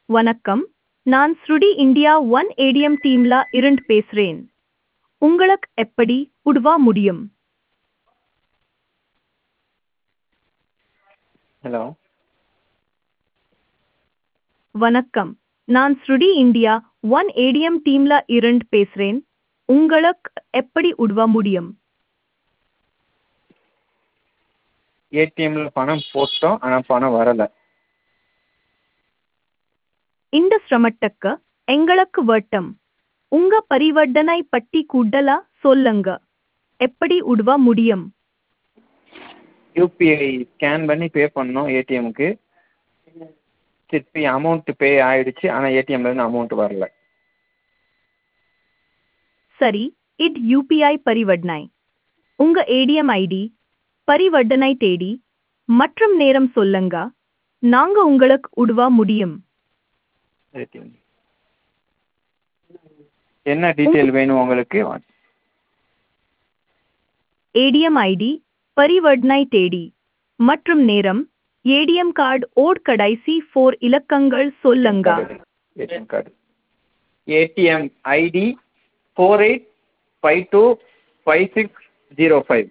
வணக்கம் நான் ஸ்ருடி இந்தியா ஒன் ஏடிஎம் டீம்ல இருந்து பேசுறேன் உங்களுக்கு எப்படி உதவ முடியும் ஹலோ வணக்கம் நான் ஸ்ருடி இந்தியா ஒன் ஏடிஎம் டீம்ல இருந்து பேசுறேன் உங்களுக்கு எப்படி உதவ முடியும் ஏடிஎம்ல பணம் போட்டோம் ஆனால் பணம் வரலை இந்த சிரமத்துக்கு எங்களுக்கு வட்டம் உங்க பரிவர்த்தனை பற்றி கூடலா சொல்லுங்க எப்படி உதவ முடியும் யூபிஐ ஸ்கேன் பண்ணி பே பண்ணோம் ஏடிஎம்க்கு திருப்பி அமௌண்ட் பே ஆயிடுச்சு ஆனால் ஏடிஎம்லேருந்து அமௌண்ட் வரல சரி இட் யூபிஐ பரிவர்த்தனை உங்க ஏடிஎம் ஐடி பரிவர்த்தனை தேடி மற்றும் நேரம் சொல்லுங்க நாங்க உங்களுக்கு உதவ முடியும் ஏடிஎம் என்ன டீட்டெயில் வேணும் உங்களுக்கு ஏடிஎம் ஐடி பரிவர்த்தனை தேடி மற்றும் நேரம் ஏடிஎம் கார்டு ஓட் கடைசி ஃபோர் இலக்கங்கள் சொல்லுங்க ATM card ATM ID four eight five two five six zero five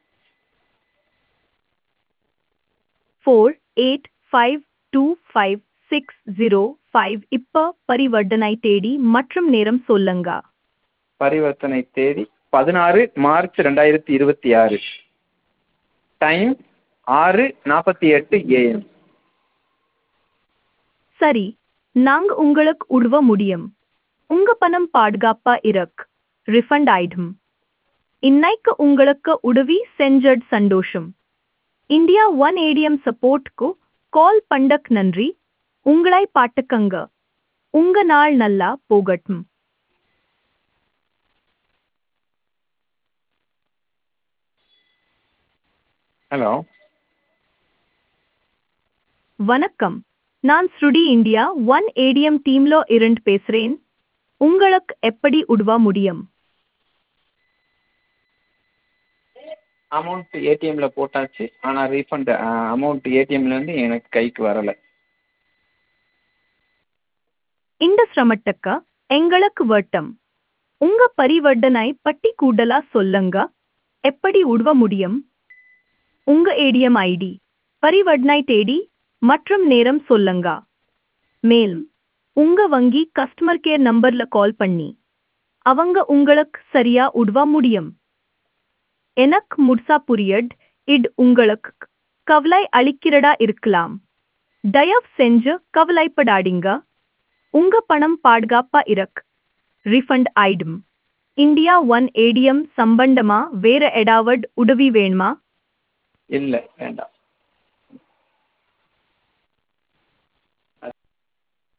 four eight five two five six zero five இப்ப பரிவர்த்தனை தேடி மற்றும் நேரம் சொல்லுங்க பரிவர்த்தனை தேதி பதினாறு மார்ச் ரெண்டாயிரத்தி இருபத்தி ஆறு டைம் ஆறு நாற்பத்தி எட்டு ஏஎம் சரி நாங்க உங்களுக்கு உதவ முடியும் உங்க பணம் பாதுகாப்பா இருக்கு ரிஃபண்ட் ஆயிடும் இன்னைக்கு உங்களுக்கு உதவி செஞ்சது சந்தோஷம் இந்தியா ஒன் ஏடிஎம் சப்போர்ட்க்கு கால் பண்டக் நன்றி உங்களை பாட்டுக்கங்க உங்க நாள் நல்லா போகட்டும் ஹலோ வணக்கம் நான் ஸ்ருடி இந்தியா ஒன் ஏடிஎம் டீம்ல இருந்து பேசுறேன் உங்களுக்கு எப்படி உதவ முடியும் அமௌண்ட் ஏடிஎம்ல போட்டாச்சு ஆனால் ரீஃபண்ட் அமௌண்ட் ஏடிஎம்லேருந்து எனக்கு கைக்கு வரலை இந்த சிரமத்துக்கு எங்களுக்கு வட்டம் உங்க பரிவர்த்தனை பட்டி கூடலா சொல்லுங்க எப்படி உதவ முடியும் உங்க ஏடிஎம் ஐடி பரிவர்த்தனை தேடி மற்றும் நேரம் சொல்லுங்க மேலும் உங்க வங்கி கஸ்டமர் கேர் நம்பர்ல கால் பண்ணி அவங்க உங்களுக்கு சரியா உதவ முடியும் எனக்கு முட்சா புரியட் இட் உங்களுக்கு கவலை அளிக்கிறதா இருக்கலாம் தயவு செஞ்சு கவலைப்படாதீங்க உங்க பணம் பாதுகாப்பா இருக்கு ரிஃபண்ட் ஆயிடும் இந்தியா ஒன் ஏடிஎம் சம்பந்தமா வேற ஏதாவது உதவி வேணுமா இல்லை வேண்டாம்